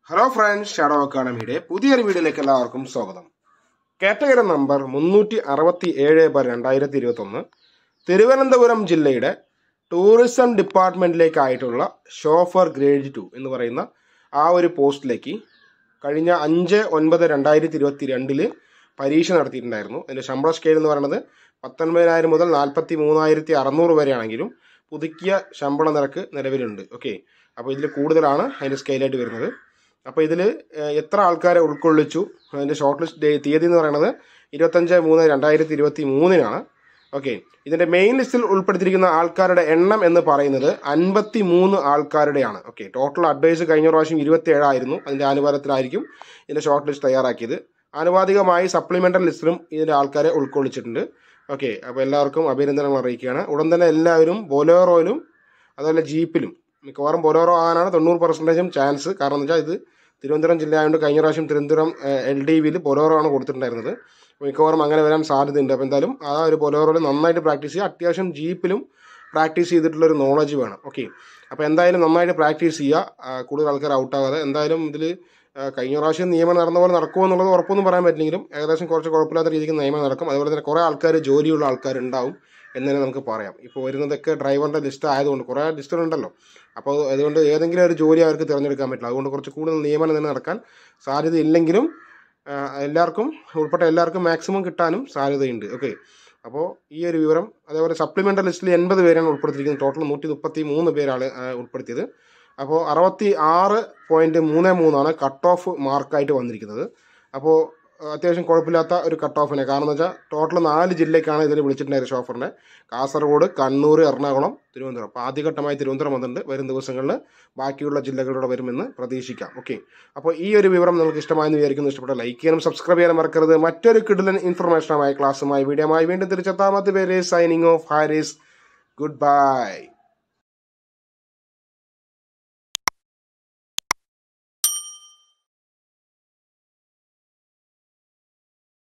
hello friends shadow അക്കാഡമിയുടെ പുതിയൊരു വീഡിയോയിലേക്ക് എല്ലാവർക്കും സ്വാഗതം കാറ്റഗറി നമ്പർ മുന്നൂറ്റി അറുപത്തി ഏഴ് ബർ രണ്ടായിരത്തി ഇരുപത്തി ഒന്ന് തിരുവനന്തപുരം ജില്ലയുടെ ടൂറിസം ഡിപ്പാർട്ട്മെന്റിലേക്കായിട്ടുള്ള ഷോഫർ ഗ്രേഡ് ടു എന്ന് പറയുന്ന ആ ഒരു പോസ്റ്റിലേക്ക് കഴിഞ്ഞ അഞ്ച് ഒൻപത് രണ്ടായിരത്തി ഇരുപത്തി രണ്ടില് പരീക്ഷ നടത്തിയിട്ടുണ്ടായിരുന്നു അതിൻ്റെ ശമ്പള സ്കെയിൽ എന്ന് പറയുന്നത് പത്തൊൻപതിനായിരം മുതൽ നാൽപ്പത്തി മൂന്നായിരത്തി അറുന്നൂറ് വരെയാണെങ്കിലും പുതുക്കിയ ശമ്പള നിരക്ക് നിലവിലുണ്ട് ഓക്കെ അപ്പോൾ ഇതിൽ കൂടുതലാണ് അതിൻ്റെ സ്കെയിലായിട്ട് വരുന്നത് അപ്പോൾ ഇതിൽ എത്ര ആൾക്കാരെ ഉൾക്കൊള്ളിച്ചു അതിൻ്റെ ഷോർട്ട് ലിസ്റ്റ് ഡേ തീയതി എന്ന് പറയുന്നത് ഇരുപത്തഞ്ച് മൂന്ന് രണ്ടായിരത്തി ഇരുപത്തി മൂന്നിനാണ് ഓക്കെ ഇതിൻ്റെ മെയിൻ ലിസ്റ്റിൽ ഉൾപ്പെടുത്തിയിരിക്കുന്ന ആൾക്കാരുടെ എണ്ണം എന്ന് പറയുന്നത് അൻപത്തി മൂന്ന് ആൾക്കാരുടെയാണ് ഓക്കെ ടോട്ടൽ അഡ്വൈസ് കഴിഞ്ഞ പ്രാവശ്യം ഇരുപത്തി ഏഴായിരുന്നു അതിൻ്റെ ആനുപാതത്തിലായിരിക്കും ഇതിൻ്റെ ഷോർട്ട് ലിസ്റ്റ് തയ്യാറാക്കിയത് ആനുപാതികമായി സപ്ലിമെൻ്റൽ ലിസ്റ്റിലും ഇതിൻ്റെ ആൾക്കാരെ ഉൾക്കൊള്ളിച്ചിട്ടുണ്ട് ഓക്കെ അപ്പോൾ എല്ലാവർക്കും അഭിനന്ദനങ്ങൾ അറിയിക്കുകയാണ് ഉടൻ തന്നെ എല്ലാവരും ബൊലേറോയിലും അതുപോലെ ജീപ്പിലും മിക്കവാറും ബൊലേറോ ആകാനാണ് തൊണ്ണൂറ് പെർസെൻറ്റേജും ചാൻസ് കാരണം എന്ന് വെച്ചാൽ ഇത് തിരുവനന്തപുരം ജില്ല ആയതുകൊണ്ട് കഴിഞ്ഞ പ്രാവശ്യം തിരുവനന്തപുരം എൽ ഡി വിയിൽ ബൊലേറോ ആണ് കൊടുത്തിട്ടുണ്ടായിരുന്നത് മിക്കവാറും അങ്ങനെ വരാൻ സാധ്യതയുണ്ട് അപ്പോൾ എന്തായാലും ആ ഒരു ബൊലേറോയിൽ നന്നായിട്ട് പ്രാക്ടീസ് ചെയ്യുക അത്യാവശ്യം ജീപ്പിലും പ്രാക്ടീസ് ചെയ്തിട്ടുള്ള ഒരു നോളജ് വേണം ഓക്കെ അപ്പോൾ എന്തായാലും നന്നായിട്ട് പ്രാക്ടീസ് ചെയ്യുക ആ, കൂടുതൽ ആൾക്കാർ ഔട്ടാകാതെ എന്തായാലും ഇതിൽ കഴിഞ്ഞ പ്രാവശ്യം നിയമം നടന്ന പോലെ നടക്കുമോ എന്നുള്ളത് ഉറപ്പൊന്നും പറയാൻ പറ്റില്ലെങ്കിലും ഏകദേശം കുറച്ച് കുഴപ്പമില്ലാത്ത രീതിക്ക് നിയമം നടക്കും അതുപോലെ തന്നെ കുറേ ആൾക്കാർ ജോലിയുള്ള ആൾക്കാരുണ്ടാവും എന്ന് തന്നെ നമുക്ക് പറയാം ഇപ്പോൾ വരുന്നതൊക്കെ ഡ്രൈവറിൻ്റെ ലിസ്റ്റ് ആയതുകൊണ്ട് കുറേ ലിസ്റ്റുകളുണ്ടല്ലോ അപ്പോൾ അതുകൊണ്ട് ഏതെങ്കിലും ഒരു ജോലി അവർക്ക് തിരഞ്ഞെടുക്കാൻ പറ്റില്ല അതുകൊണ്ട് കുറച്ച് കൂടുതൽ നിയമനം തന്നെ നടക്കാൻ സാധ്യതയില്ലെങ്കിലും ആ, എല്ലാവർക്കും ഉൾപ്പെട്ട എല്ലാവർക്കും മാക്സിമം കിട്ടാനും സാധ്യതയുണ്ട് ഓക്കെ അപ്പോൾ ഈ ഒരു വിവരം അതേപോലെ സപ്ലിമെൻ്റൽ ലിസ്റ്റിൽ എൺപത് പേരാണ് ഉൾപ്പെടുത്തിയിരിക്കുന്നത് ടോട്ടൽ നൂറ്റി മുപ്പത്തി മൂന്ന് പേരാണ് ആ, ഉൾപ്പെടുത്തിയത് അപ്പോൾ അറുപത്തി ആറ് പോയിൻറ്റ് മൂന്ന് മൂന്നാണ് കട്ട് ഓഫ് മാർക്കായിട്ട് വന്നിരിക്കുന്നത് അപ്പോൾ അത്യാവശ്യം കുഴപ്പമില്ലാത്ത ഒരു കട്ട് ഓഫിനെ കാരണം എന്ന് വെച്ചാൽ ടോട്ടൽ നാല് ജില്ലയ്ക്കാണ് ഇതിൽ വിളിച്ചിട്ടുണ്ടായിരുന്നത് ഷോഫറിനെ കാസർഗോഡ് കണ്ണൂർ എറണാകുളം തിരുവനന്തപുരം അപ്പോൾ ആദ്യഘട്ടമായി തിരുവനന്തപുരം വന്നിട്ടുണ്ട് വരും ദിവസങ്ങളിൽ ബാക്കിയുള്ള ജില്ലകളിലൂടെ വരുമെന്ന് പ്രതീക്ഷിക്കാം ഓക്കെ അപ്പോൾ ഈ ഒരു വിവരം നിങ്ങൾക്ക് ഇഷ്ടമായെന്ന് വിചാരിക്കുന്നു ഇഷ്ടപ്പെട്ട ലൈക്ക് ചെയ്യാനും സബ്സ്ക്രൈബ് ചെയ്യാനും മറക്കരുത് മറ്റൊരു കിഡിലൻ ഇൻഫർമേഷനുമായി ക്ലാസ്സുമായി വീഡിയോമായി വീണ്ടും തിരിച്ചെത്താമത്തെ പേര് signing off Haris good by